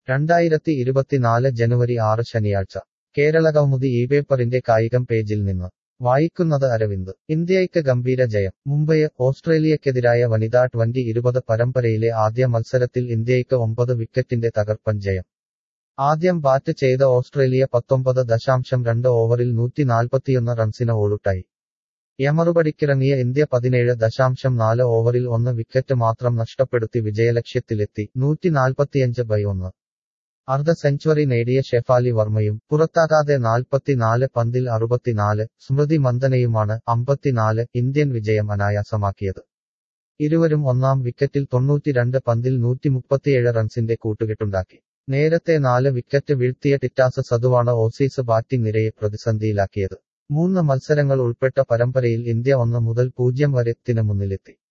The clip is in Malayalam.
രണ്ടായിരത്തി ഇരുപത്തിനാല് ജനുവരി ആറ് ശനിയാഴ്ച കേരളകൗമുദി ഈ പേപ്പറിന്റെ കായികം പേജിൽ നിന്ന് വായിക്കുന്നത് അരവിന്ദ് ഇന്ത്യയ്ക്ക് ഗംഭീര ജയം മുംബൈ ഓസ്ട്രേലിയക്കെതിരായ വനിതാ ട്വന്റി ഇരുപത് പരമ്പരയിലെ ആദ്യ മത്സരത്തിൽ ഇന്ത്യയ്ക്ക് ഒമ്പത് വിക്കറ്റിന്റെ തകർപ്പൻ ജയം ആദ്യം ബാറ്റ് ചെയ്ത ഓസ്ട്രേലിയ പത്തൊമ്പത് ദശാംശം രണ്ട് ഓവറിൽ നൂറ്റി നാൽപ്പത്തിയൊന്ന് റൺസിന് ഓളുട്ടായി യമറുപടിക്കിറങ്ങിയ ഇന്ത്യ പതിനേഴ് ദശാംശം നാല് ഓവറിൽ ഒന്ന് വിക്കറ്റ് മാത്രം നഷ്ടപ്പെടുത്തി വിജയലക്ഷ്യത്തിലെത്തി നൂറ്റി നാൽപ്പത്തിയഞ്ച് ബൈ ഒന്ന് അർദ്ധ സെഞ്ചുറി നേടിയ ഷെഫാലി വർമ്മയും പുറത്താകാതെ നാൽപ്പത്തിനാല് പന്തിൽ അറുപത്തിനാല് സ്മൃതി മന്ദനയുമാണ് അമ്പത്തിനാല് ഇന്ത്യൻ വിജയം അനായാസമാക്കിയത് ഇരുവരും ഒന്നാം വിക്കറ്റിൽ തൊണ്ണൂറ്റിരണ്ട് പന്തിൽ നൂറ്റിമുപ്പത്തിയേഴ് റൺസിന്റെ കൂട്ടുകെട്ടുണ്ടാക്കി നേരത്തെ നാല് വിക്കറ്റ് വീഴ്ത്തിയ ടിറ്റാസ് സതുവാണ് ഓസീസ് ബാറ്റിംഗ് നിരയെ പ്രതിസന്ധിയിലാക്കിയത് മൂന്ന് മത്സരങ്ങൾ ഉൾപ്പെട്ട പരമ്പരയിൽ ഇന്ത്യ ഒന്ന് മുതൽ പൂജ്യം വരെ ത്തിന് മുന്നിലെത്തി